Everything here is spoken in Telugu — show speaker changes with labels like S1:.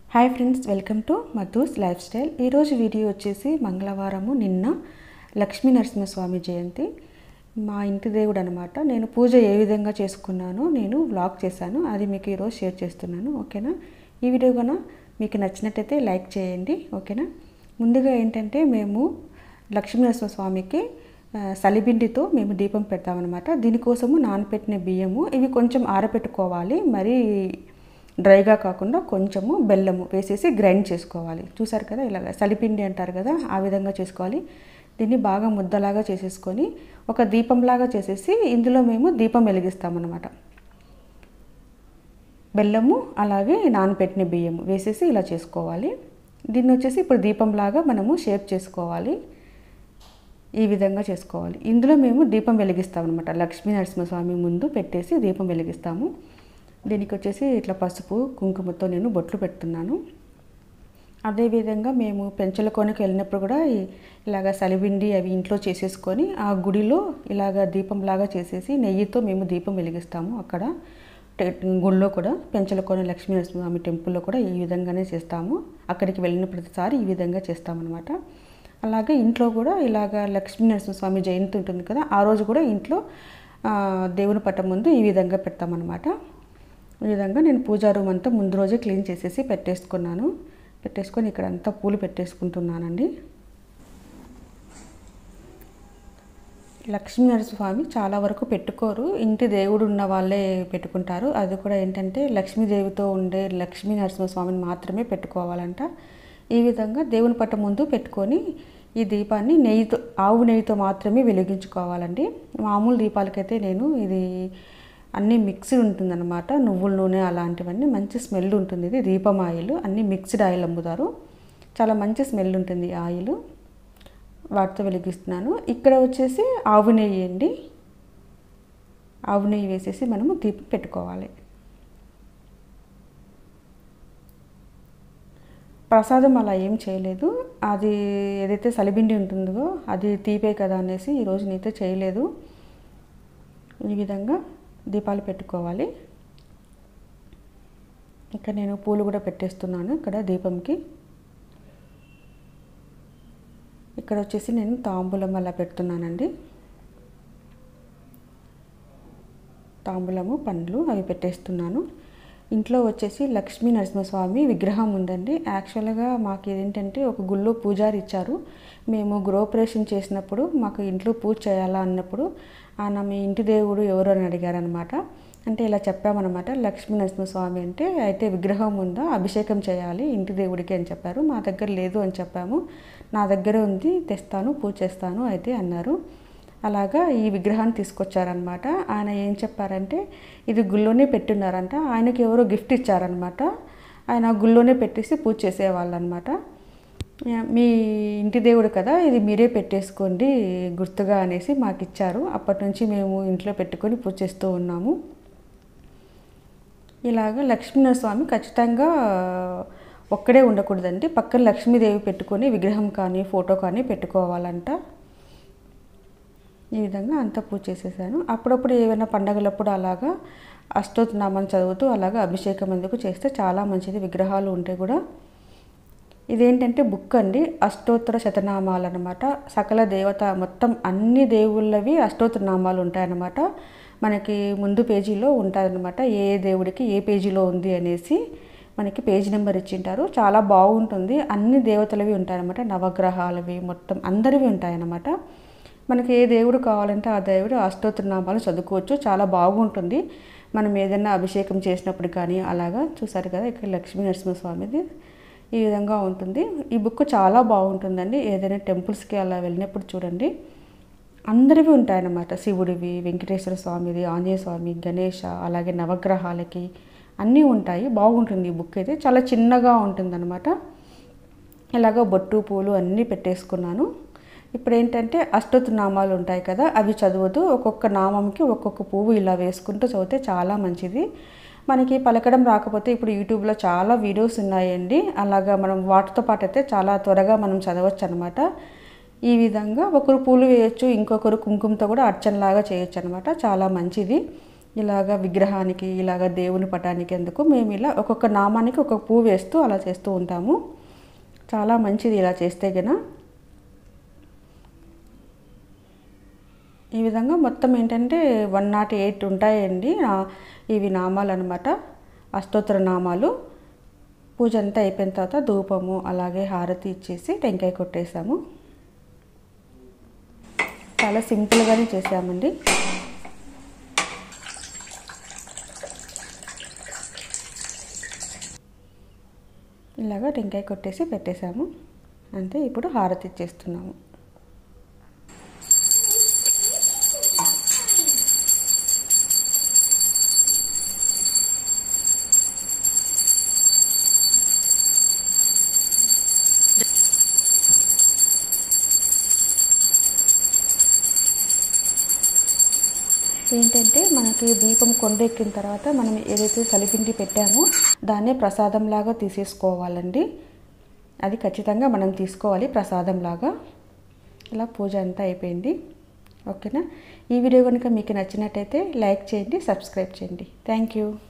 S1: hi friends welcome to Madhu's life style video వచ్చేసి మంగళవారము నిన్న లక్ష్మీ నరసింహస్వామి జయంతి మా ఇంటి దేవుడు అనమాట నేను పూజ ఏ విధంగా చేసుకున్నానో నేను వ్లాగ్ చేశాను అది మీకు ఈరోజు షేర్ చేస్తున్నాను ఓకేనా ఈ వీడియో కన్నా మీకు నచ్చినట్టయితే లైక్ చేయండి ఓకేనా ముందుగా ఏంటంటే మేము లక్ష్మీ నరసింహస్వామికి ఆ, సలిబిండితో మేము దీపం పెడతామన్నమాట దీనికోసము నానబెట్టిన బియ్యము ఇవి కొంచెం ఆరబెట్టుకోవాలి మరీ డ్రైగా కాకుండా కొంచెము బెల్లము వేసేసి గ్రైండ్ చేసుకోవాలి చూసారు కదా ఇలాగ సలిపిండి అంటారు కదా ఆ విధంగా చేసుకోవాలి దీన్ని బాగా ముద్దలాగా చేసేసుకొని ఒక దీపంలాగా చేసేసి ఇందులో మేము దీపం వెలిగిస్తామన్నమాట బెల్లము అలాగే నానబెట్టిన బియ్యము వేసేసి ఇలా చేసుకోవాలి దీన్ని వచ్చేసి ఇప్పుడు దీపంలాగా మనము షేప్ చేసుకోవాలి ఈ విధంగా చేసుకోవాలి ఇందులో మేము దీపం వెలిగిస్తాం అనమాట లక్ష్మీ నరసింహస్వామి ముందు పెట్టేసి దీపం వెలిగిస్తాము దీనికి వచ్చేసి ఇట్లా పసుపు కుంకుమతో నేను బొట్లు పెడుతున్నాను అదేవిధంగా మేము పెంచల కోనకి వెళ్ళినప్పుడు కూడా ఈ- ఇలాగ సలిబిండి అవి ఇంట్లో చేసేసుకొని ఆ గుడిలో ఇలాగ దీపంలాగా చేసేసి నెయ్యితో మేము దీపం వెలిగిస్తాము అక్కడ టె- గుళ్ళో కూడా పెంచలకోన లక్ష్మీ నరసింహస్వామి టెంపుల్లో కూడా ఈ విధంగానే చేస్తాము అక్కడికి వెళ్ళిన ప్రతిసారి ఈ విధంగా చేస్తామన్నమాట అలాగే ఇంట్లో కూడా ఇలాగ లక్ష్మీ నరసింహస్వామి జయంతి ఉంటుంది కదా ఆ రోజు కూడా ఇంట్లో ఆ, దేవుని పట్టం ముందు ఈ విధంగా పెడతామన్నమాట ఈ విధంగా నేను పూజా రూమ్ అంతా ముందు రోజే క్లీన్ చేసేసి పెట్టేసుకున్నాను పెట్టేసుకొని ఇక్కడ అంతా పూలు పెట్టేసుకుంటున్నానండి లక్ష్మీ నరసింహస్వామి చాలా వరకు పెట్టుకోరు ఇంటి దేవుడు ఉన్న వాళ్ళే పెట్టుకుంటారు అది కూడా ఏంటంటే లక్ష్మీదేవితో ఉండే లక్ష్మీ నరసింహస్వామిని మాత్రమే పెట్టుకోవాలంట ఈ విధంగా దేవుని పట్ట ముందు పెట్టుకొని ఈ దీపాన్ని నెయ్యితో ఆవు నెయ్యితో మాత్రమే వెలిగించుకోవాలండి మామూలు దీపాలకైతే నేను ఇది అన్నీ మిక్స్డ్ ఉంటుందన్నమాట నువ్వుల నూనె అలాంటివన్నీ మంచి స్మెల్ ఉంటుంది ఇది దీపం ఆయిల్ అన్నీ మిక్స్డ్ ఆయిల్ అమ్ముతారు చాలా మంచి స్మెల్ ఉంటుంది ఈ ఆయిల్ వాటితో వెలిగిస్తున్నాను ఇక్కడ వచ్చేసి ఆవు నెయ్యి అండి ఆవు నెయ్యి వేసేసి మనము దీపం పెట్టుకోవాలి ప్రసాదం అలా ఏం చేయలేదు అది ఏదైతే సలిబిండి ఉంటుందో అది తీపే కదా అనేసి ఈరోజు నేనైతే చేయలేదు ఈ విధంగా దీపాలు పెట్టుకోవాలి ఇక్కడ నేను పూలు కూడా పెట్టేస్తున్నాను ఇక్కడ దీపంకి ఇక్కడ వచ్చేసి నేను తాంబూలం అలా పెడుతున్నానండి తాంబూలము పండ్లు అవి పెట్టేస్తున్నాను ఇంట్లో వచ్చేసి లక్ష్మీ నరసింహస్వామి విగ్రహం ఉందండి యాక్చువల్గా మాకు ఏంటంటే ఒక గుళ్ళో పూజారి ఇచ్చారు మేము గృహప్రవేశం చేసినప్పుడు మాకు ఇంట్లో పూజ చేయాలా అన్నప్పుడు ఆయన మీ ఇంటి దేవుడు ఎవరు అని అడిగారనమాట అంటే ఇలా చెప్పామన్నమాట లక్ష్మీ నరసింహస్వామి అంటే అయితే విగ్రహం ఉందా అభిషేకం చేయాలి ఇంటి దేవుడికి అని చెప్పారు మా దగ్గర లేదు అని చెప్పాము నా దగ్గర ఉంది తెస్తాను పూజ చేస్తాను అయితే అన్నారు అలాగా ఈ విగ్రహాన్ని తీసుకొచ్చారనమాట ఆయన ఏం చెప్పారంటే ఇది గుళ్ళోనే పెట్టున్నారంట ఆయనకి ఎవరో గిఫ్ట్ ఇచ్చారనమాట ఆయన గుళ్ళోనే పెట్టేసి పూజ చేసేవాళ్ళు అనమాట మీ ఇంటి దేవుడు కదా ఇది మీరే పెట్టేసుకోండి గుర్తుగా అనేసి మాకు ఇచ్చారు అప్పటి నుంచి మేము ఇంట్లో పెట్టుకొని పూజ చేస్తూ ఉన్నాము ఇలాగ లక్ష్మీనరస్వామి ఖచ్చితంగా ఒక్కడే ఉండకూడదండి పక్కన లక్ష్మీదేవి పెట్టుకొని విగ్రహం కానీ ఫోటో కానీ పెట్టుకోవాలంట ఈ విధంగా అంతా పూజ చేసేసాను అప్పుడప్పుడు ఏమైనా పండగలప్పుడు అలాగా అష్టోత్తనామం చదువుతూ అలాగా అభిషేకం ఎందుకు చేస్తే చాలా మంచిది విగ్రహాలు ఉంటే కూడా ఇదేంటంటే బుక్ అండి అష్టోత్తర శతనామాలు అనమాట సకల దేవత మొత్తం అన్ని దేవుళ్ళవి అష్టోత్తర నామాలు ఉంటాయన్నమాట మనకి ముందు పేజీలో ఉంటాయన్నమాట ఏ ఏ దేవుడికి ఏ పేజీలో ఉంది అనేసి మనకి పేజీ నెంబర్ ఇచ్చింటారు చాలా బాగుంటుంది అన్ని దేవతలవి ఉంటాయన్నమాట నవగ్రహాలవి మొత్తం అందరివి ఉంటాయన్నమాట మనకి ఏ దేవుడు కావాలంటే ఆ దేవుడు అష్టోత్తర నామాలు చదువుకోవచ్చు చాలా బాగుంటుంది మనం ఏదైనా అభిషేకం చేసినప్పుడు కానీ అలాగా చూసారు కదా ఇక్కడ లక్ష్మీ నరసింహస్వామిది ఈ విధంగా ఉంటుంది ఈ బుక్ చాలా బాగుంటుందండి ఏదైనా టెంపుల్స్కి అలా వెళ్ళినప్పుడు చూడండి అందరివి ఉంటాయన్నమాట శివుడివి వెంకటేశ్వర స్వామిది ఆంజనేయ స్వామి గణేష అలాగే నవగ్రహాలకి అన్నీ ఉంటాయి బాగుంటుంది ఈ బుక్ అయితే చాలా చిన్నగా ఉంటుందన్నమాట ఇలాగ బొట్టు పూలు అన్నీ పెట్టేసుకున్నాను ఇప్పుడు ఏంటంటే అష్టోత్తర నామాలు ఉంటాయి కదా అవి చదువుతూ ఒక్కొక్క నామంకి ఒక్కొక్క పువ్వు ఇలా వేసుకుంటూ చదివితే చాలా మంచిది మనకి పలకడం రాకపోతే ఇప్పుడు యూట్యూబ్లో చాలా వీడియోస్ ఉన్నాయండి అలాగా మనం వాటితో పాటు అయితే చాలా త్వరగా మనం చదవచ్చు అనమాట ఈ విధంగా ఒకరు పూలు వేయచ్చు ఇంకొకరు కుంకుమతో కూడా అర్చనలాగా చేయొచ్చు అనమాట చాలా మంచిది ఇలాగ విగ్రహానికి ఇలాగ దేవుని పటానికి ఎందుకు మేము ఇలా ఒక్కొక్క నామానికి ఒక్కొక్క పువ్వు వేస్తూ అలా చేస్తూ ఉంటాము చాలా మంచిది ఇలా చేస్తే గన ఈ విధంగా మొత్తం ఏంటంటే వన్ నాట్ ఎయిట్ ఉంటాయండి ఆ, ఇవి నామాలు అనమాట అష్టోత్తర నామాలు పూజ అంతా అయిపోయిన తర్వాత ధూపము అలాగే హారతి ఇచ్చేసి టెంకాయ కొట్టేసాము చాలా సింపుల్గానే చేసామండి ఇలాగా టెంకాయ కొట్టేసి పెట్టేశాము అంతే ఇప్పుడు హారతి ఇచ్చేస్తున్నాము ఏంటంటే మనకి దీపం కొండెక్కిన తర్వాత మనం ఏదైతే సలిపిండి పెట్టామో దాన్నే ప్రసాదంలాగా తీసేసుకోవాలండి అది ఖచ్చితంగా మనం తీసుకోవాలి ప్రసాదంలాగా ఇలా పూజ అంతా అయిపోయింది ఓకేనా ఈ వీడియో కనుక మీకు నచ్చినట్టయితే లైక్ చేయండి సబ్స్క్రైబ్ చేయండి థ్యాంక్ యూ